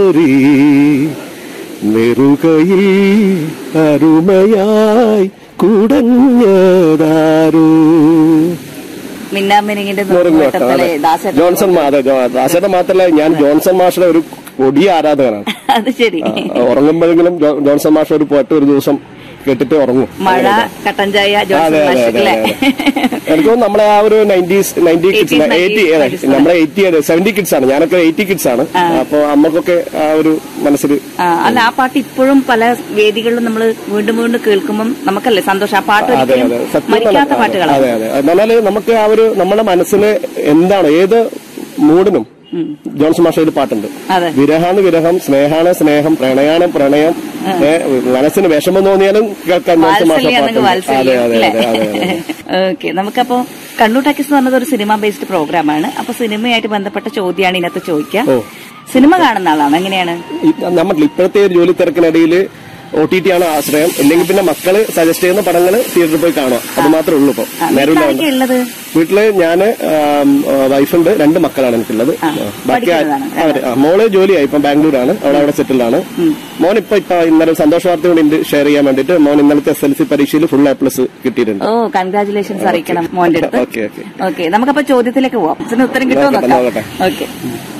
സുന്ദരി നെറുകയിൽ അരുമയായി കുടഞ്ഞതാരോ മിന്നാമിനിങ്ങിന്റെ നുറുങ്ങ് നിർമ്മാട്ടത്തിലെ അതെ. ദാസേട്ടൻ ജോൺസൺ മാ- അതെ, ജോ- ദാസേട്ടൻ മാത്രമല്ല ഞാൻ ജോൺസൺ മാഷിന്റെ ഒരു കൊടിയ ആരാധകനാണ് അത് ശരി ആ, ഉറങ്ങുമ്പോഴെങ്കിലും ജോ- ജോൺസൺ മാഷ് ഒരു പാട്ട് ഒരു ദിവസം കേട്ടിട്ട് ഉറങ്ങും മഴ കട്ടൻ ചായ അതെ ജോൺസൺ അതെ മാഷ് അതെ അല്ലേ അതെ എനിക്ക് തോന്നുന്നു നമ്മളെ ആ ഒരു nineties ninety kids 80s, eighty 90s നമ്മളെ എയ്റ്റി സെവന്റി കിഡ്സ് ആണ് ഞാനൊക്കെ എയ്റ്റി കിഡ്സ് ആണ് അപ്പൊ അമ്മക്കൊക്കെ ആ ഒരു മനസ്സിൽ ആ, അല്ല ആ പാട്ട് ഇപ്പോഴും പല വേദികളിലും നമ്മൾ വീണ്ടും വീണ്ടും കേൾക്കുമ്പോൾ നമുക്കല്ലേ സന്തോഷം ആ പാട്ട് അതെ ഒരിക്കലും അതെ സത്യം മരിക്കാത്ത പറഞ്ഞാ- പാട്ടുകളാണ് അതെ അതെ എന്നാല് നമുക്ക് ആ ഒരു നമ്മുടെ മനസ്സിന് എന്താണ് ഏത് മൂഡിനും ജോൺസൺ മാഷയിൽ പാട്ടുണ്ട് അതെ വിരഹാണ് വിരഹം സ്നേഹാണ് സ്നേഹം പ്രണയാണ് പ്രണയം ഏ, മനസ്സിന് വിഷമം തോന്നിയാലും കേൾക്കാൻ ജോൺസൺ മാഷ വാത്സല്യം പാട്ടുണ്ട് അതെ വാത്സല്യം അതെ അല്ലേ അതെ അതെ അതെ ഓക്കെ നമുക്കപ്പോ കണ്ണൂർ ടാക്കീസ് എന്ന് പറഞ്ഞത് ഒരു സിനിമ ബേസ്ഡ് പ്രോഗ്രാമാണ് അപ്പൊ സിനിമയായിട്ട് ബന്ധപ്പെട്ട ചോദ്യമാണ് ഇതിനകത്ത് ചോദിക്കുക ഓ സിനിമ കാണുന്ന ആളാണ് എങ്ങനെയാണ് ഈ- നമ്മൾ ഇപ്പോഴത്തെ ഒരു ജോലി തിരക്കിനിടയിൽ ഒ ടി ടി ആണ് ആശ്രയം ഇല്ലെങ്കിൽ പിന്നെ മക്കള് സജസ്റ്റ് ചെയ്യുന്ന പടങ്ങൾ തിയേറ്ററിൽ പോയി കാണുക അത് മാത്രമേ ഉള്ളൂ ഇപ്പൊ ആ, നേരം വീട്ടിലാരൊക്കെ ഉള്ളത് വീട്ടില് ഞാന് ആം, ആ, വൈഫുണ്ട് രണ്ട് മക്കളാണ് എനിക്കുള്ളത് ആ, ആ, ബാക്കി ആ- പഠിക്കുന്നതാണ്. അവര് ആ, മോള് ജോലിയായി ഇപ്പം ബാംഗ്ലൂരാണ് അവൾ അവിടെ സെറ്റിൽ ആണ് മോൻ ഇപ്പൊ ഇപ്പൊ ഇന്നലെ സന്തോഷ വാർത്ത കൂടി ഷെയർ ചെയ്യാൻ വേണ്ടിട്ട് മോൻ ഇന്നലത്തെ എസ് എൽ സി പരീക്ഷയിൽ ഫുൾ എ പ്ലസ് കിട്ടിയിട്ടുണ്ട് ഓ കൺഗ്രാചുലേഷൻസ് അറിയിക്കണം മോന്റെ അടുത്ത് ഓക്കെ ഓക്കെ ഓക്കെ നമുക്കപ്പോ ചോദ്യത്തിലേക്ക് പോവാം ഇതിന് ഉത്തരം കിട്ടുമോ നോക്കട്ടെ, നോക്കാം നോക്കട്ടെ. ഓക്കെ